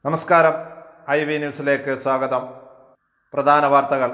നമസ്കാരം I V ന്യൂസിലേക്ക് സ്വാഗതം പ്രധാന വാർത്തകൾ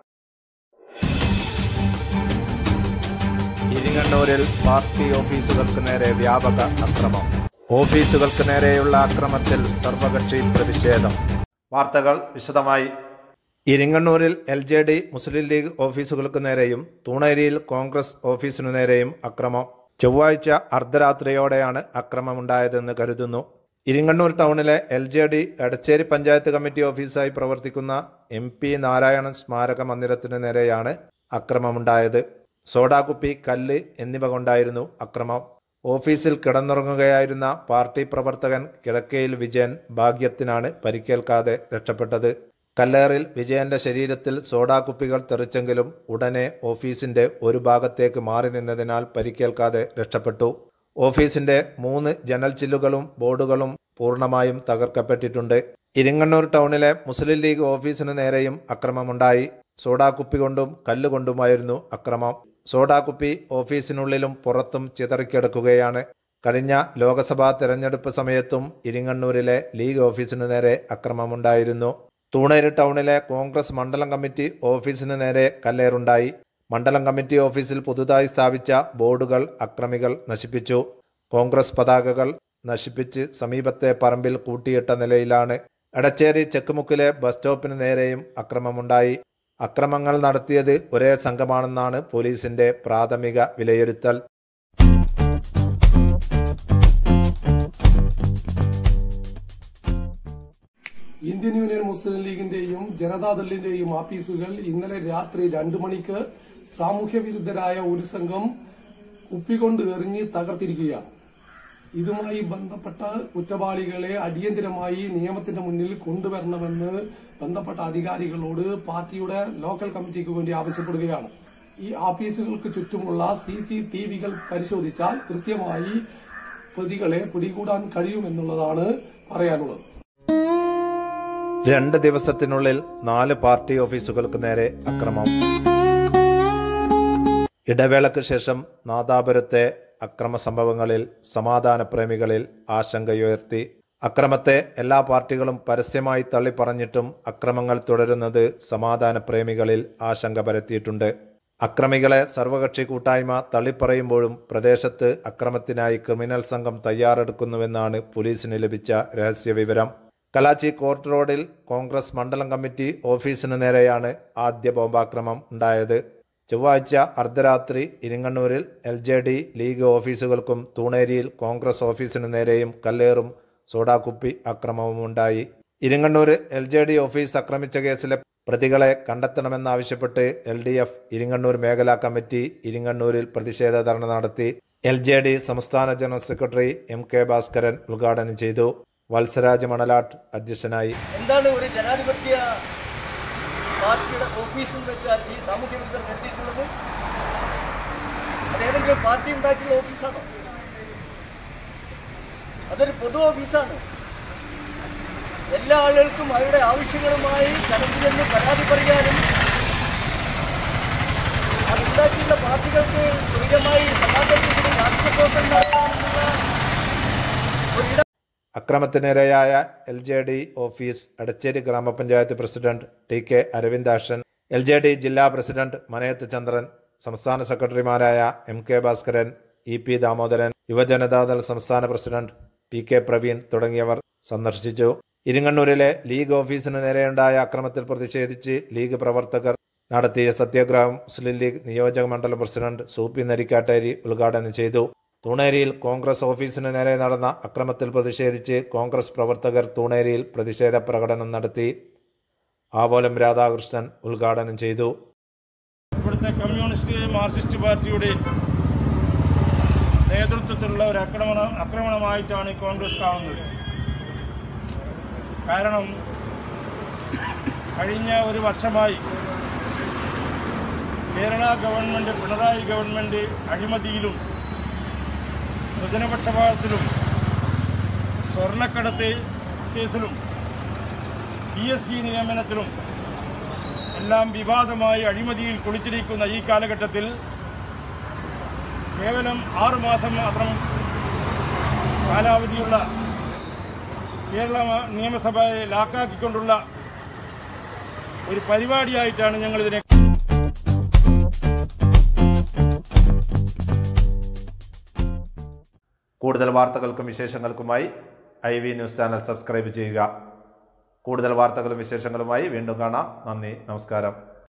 ഇരിങ്ങണ്ണൂരിൽ പാർട്ടി ഓഫീസുകൾക്ക് നേരെ വ്യാപക അക്രമം ഓഫീസുകൾക്ക് നേരെയുള്ള അക്രമത്തിൽ സർവകക്ഷി പ്രതിഷേധം വാർത്തകൾ വിശദമായി ഇരിങ്ങണ്ണൂരിൽ L J D Muslim League ഓഫീസുകൾക്ക് നേരെയും തൂണേരിയിൽ കോൺഗ്രസ് ഓഫീസിനു നേരെയും അക്രമം ചൊവ്വാഴ്ച അർദ്ധരാത്രിയോടെയാണ് അക്രമമുണ്ടായതെന്ന് കരുതുന്നു ഇരിങ്ങണ്ണൂർ ടൗണിലെ L J D Edacheri panchayat committee ഓഫീസായി പ്രവർത്തിക്കുന്ന എം പി നാരായണൻ സ്മാരക മന്ദിരത്തിന് നേരെയാണ് അക്രമമുണ്ടായത് സോഡാകുപ്പി കല്ല് എന്നിവ കൊണ്ടായിരുന്നു അക്രമം ഓഫീസിൽ കിടന്നുറങ്ങുകയായിരുന്ന പാർട്ടി പ്രവർത്തകൻ കിഴക്കയിൽ വിജയൻ ഭാഗ്യത്തിനാണ് പരിക്കേൽക്കാതെ രക്ഷപ്പെട്ടത് കല്ലേറിൽ വിജയന്റെ ശരീരത്തിൽ സോഡാകുപ്പികൾ തെറിച്ചെങ്കിലും ഉടനെ ഓഫീസിന്റെ ഒരു ഭാഗത്തേക്ക് മാറി നിന്നതിനാൽ പരിക്കേൽക്കാതെ രക്ഷപ്പെട്ടു ഓഫീസിന്റെ മൂന്ന് ജനൽ ചില്ലുകളും ബോർഡുകളും പൂർണ്ണമായും തകർക്കപ്പെട്ടിട്ടുണ്ട് ഇരിങ്ങണ്ണൂർ ടൗണിലെ മുസ്ലിം ലീഗ് ഓഫീസിന് നേരെയും അക്രമമുണ്ടായി സോഡാകുപ്പി കൊണ്ടും കല്ലുകൊണ്ടുമായിരുന്നു അക്രമം സോഡാകുപ്പി ഓഫീസിനുള്ളിലും പുറത്തും ചിതറിക്കിടക്കുകയാണ് കഴിഞ്ഞ ലോക്സഭാ തെരഞ്ഞെടുപ്പ് സമയത്തും ഇരിങ്ങണ്ണൂരിലെ ലീഗ് ഓഫീസിനു നേരെ അക്രമമുണ്ടായിരുന്നു തൂണേരി ടൗണിലെ കോൺഗ്രസ് മണ്ഡലം കമ്മിറ്റി ഓഫീസിന് നേരെ കല്ലേറുണ്ടായി മണ്ഡലം കമ്മിറ്റി ഓഫീസിൽ പുതുതായി സ്ഥാപിച്ച ബോർഡുകൾ അക്രമികൾ നശിപ്പിച്ചു കോൺഗ്രസ് പതാകകൾ നശിപ്പിച്ച് സമീപത്തെ പറമ്പിൽ കൂട്ടിയിട്ട നിലയിലാണ് എടച്ചേരി ചെക്കുമുക്കിലെ ബസ് സ്റ്റോപ്പിന് നേരെയും അക്രമമുണ്ടായി അക്രമങ്ങൾ നടത്തിയത് ഒരേ സംഘമാണെന്നാണ് പോലീസിന്റെ പ്രാഥമിക വിലയിരുത്തൽ ഇന്ത്യൻ യൂണിയൻ മുസ്ലിം ലീഗിന്റെയും ജനതാദളിന്റെയും ആഫീസുകൾ ഇന്നലെ രാത്രി രണ്ടു മണിക്ക് സാമൂഹ്യ വിരുദ്ധരായ ഒരു സംഘം കുപ്പികൊണ്ട് എറിഞ്ഞ് തകർത്തിരിക്കുകയാണ് ഇതുമായി ബന്ധപ്പെട്ട കുറ്റവാളികളെ അടിയന്തിരമായി നിയമത്തിന്റെ മുന്നിൽ കൊണ്ടുവരണമെന്ന് ബന്ധപ്പെട്ട അധികാരികളോട് പാർട്ടിയുടെ ലോക്കൽ കമ്മിറ്റിക്ക് വേണ്ടി ആവശ്യപ്പെടുകയാണ് ഈ ഓഫീസുകൾക്ക് ചുറ്റുമുള്ള സി സി ടി വികൾ പരിശോധിച്ചാൽ കൃത്യമായി പ്രതികളെ പിടികൂടാൻ കഴിയുമെന്നുള്ളതാണ് പറയാനുള്ളത് രണ്ട് ദിവസത്തിനുള്ളിൽ നാല് പാർട്ടി ഓഫീസുകൾക്ക് നേരെ അക്രമം ഇടവേളയ്ക്ക് ശേഷം നാദാപുരത്തെ അക്രമ സംഭവങ്ങളിൽ സമാധാന പ്രേമികളിൽ ആശങ്കയുയർത്തി അക്രമത്തെ എല്ലാ പാർട്ടികളും പരസ്യമായി തള്ളിപ്പറഞ്ഞിട്ടും അക്രമങ്ങൾ തുടരുന്നത് സമാധാന പ്രേമികളിൽ ആശങ്ക പരത്തിയിട്ടുണ്ട് അക്രമികളെ സർവകക്ഷി കൂട്ടായ്മ തള്ളിപ്പറയുമ്പോഴും പ്രദേശത്ത് അക്രമത്തിനായി ക്രിമിനൽ സംഘം തയ്യാറെടുക്കുന്നുവെന്നാണ് പോലീസിന് ലഭിച്ച രഹസ്യവിവരം കലാച്ചി കോർട്ട് റോഡിൽ കോൺഗ്രസ് മണ്ഡലം കമ്മിറ്റി ഓഫീസിന് നേരെയാണ് ആദ്യ ബോംബാക്രമം ഉണ്ടായത് ചൊവ്വാഴ്ച അർദ്ധരാത്രി ഇരിങ്ങണ്ണൂരിൽ എൽ ജെ ഡി ലീഗ് ഓഫീസുകൾക്കും തൂണേരിയിൽ കോൺഗ്രസ് ഓഫീസിനു നേരെയും കല്ലേറും സോഡാക്കുപ്പി അക്രമവുമുണ്ടായി Iringannur L J D office ആക്രമിച്ച കേസിലെ പ്രതികളെ കണ്ടെത്തണമെന്നാവശ്യപ്പെട്ട് എൽ ഡി എഫ് ഇരിങ്ങണ്ണൂർ മേഖലാ കമ്മിറ്റി ഇരിങ്ങണ്ണൂരിൽ പ്രതിഷേധ ധർണ നടത്തി എൽ ജെ ഡി സംസ്ഥാന general secretary M K Bhaskaran ഉദ്ഘാടനം ചെയ്തു വത്സരാജ് മണലാട്ട് അധ്യക്ഷനായി എന്താണ് ഒരു ജനാധിപത്യ പാർട്ടിയുടെ ഓഫീസ് എന്ന് വെച്ചാൽ ഈ സാമൂഹ്യ വിരുദ്ധർ കരുതിയിട്ടുള്ളത് അതേതെങ്കിലും പാർട്ടി ഉണ്ടാക്കിയുള്ള ഓഫീസാണോ അതൊരു പൊതു ഓഫീസാണ് എല്ലാ ആളുകൾക്കും അവരുടെ ആവശ്യങ്ങളുമായി കടന്നു ചെന്ന് പരാതി പറയാനും അതുണ്ടാക്കിയുള്ള പാർട്ടികൾക്ക് സ്വൈര്യമായി സമാധാനത്തിന് രാഷ്ട്രീയ പ്രവർത്തനം നടത്താനുള്ള ഒരിടം അക്രമത്തിനിരയായ L J D office Edacheri ഗ്രാമപഞ്ചായത്ത് president T K Aravindakshan L J D ജില്ലാ പ്രസിഡന്റ് മനയത്ത് ചന്ദ്രൻ സംസ്ഥാന സെക്രട്ടറിമാരായ M K Bhaskaran E P Damodaran Yuva Janata Dal സംസ്ഥാന പ്രസിഡന്റ് പി കെ പ്രവീൺ തുടങ്ങിയവർ സന്ദർശിച്ചു ഇരിങ്ങണ്ണൂരിലെ ലീഗ് ഓഫീസിന് നേരെയുണ്ടായ അക്രമത്തിൽ പ്രതിഷേധിച്ച് ലീഗ് പ്രവർത്തകർ നടത്തിയ സത്യാഗ്രഹം മുസ്ലിം ലീഗ് നിയോജക മണ്ഡലം പ്രസിഡന്റ് സൂപ്പി നരിക്കാട്ടേരി ഉദ്ഘാടനം ചെയ്തു തൂണേരിയിൽ കോൺഗ്രസ് ഓഫീസിന് നേരെ നടന്ന അക്രമത്തിൽ പ്രതിഷേധിച്ച് കോൺഗ്രസ് പ്രവർത്തകർ തൂണേരിയിൽ പ്രതിഷേധ പ്രകടനം നടത്തി ആവോലം രാധാകൃഷ്ണൻ ഉദ്ഘാടനം ചെയ്തു ഇവിടുത്തെ കമ്മ്യൂണിസ്റ്റ് മാർക്സിസ്റ്റ് പാർട്ടിയുടെ നേതൃത്വത്തിലുള്ള ഒരു ആക്രമണ ആക്രമണമായിട്ടാണ് ഈ കോൺഗ്രസ് കാണുന്നത് കാരണം കഴിഞ്ഞ ഒരു വർഷമായി കേരള ഗവൺമെൻറ് പിണറായി ഗവൺമെൻറ് അഴിമതിയിലും സ്വജനപക്ഷപാതത്തിലും സ്വർണ്ണക്കടത്ത് കേസിലും പി എസ് സി നിയമനത്തിലും എല്ലാം വിവാദമായി അഴിമതിയിൽ കുളിച്ചിരിക്കുന്ന ഈ കാലഘട്ടത്തിൽ കേവലം ആറുമാസം മാത്രം കാലാവധിയുള്ള കേരള മ- നിയമസഭയെ ലാക്കാക്കിക്കൊണ്ടുള്ള ഒരു പരിപാടിയായിട്ടാണ് ഞങ്ങളിതിനെ കൂടുതൽ വാർത്തകൾക്കും വിശേഷങ്ങൾക്കുമായി I V news channel subscribe ചെയ്യുക കൂടുതൽ വാർത്തകളും വിശേഷങ്ങളുമായി വീണ്ടും കാണാം നന്ദി നമസ്കാരം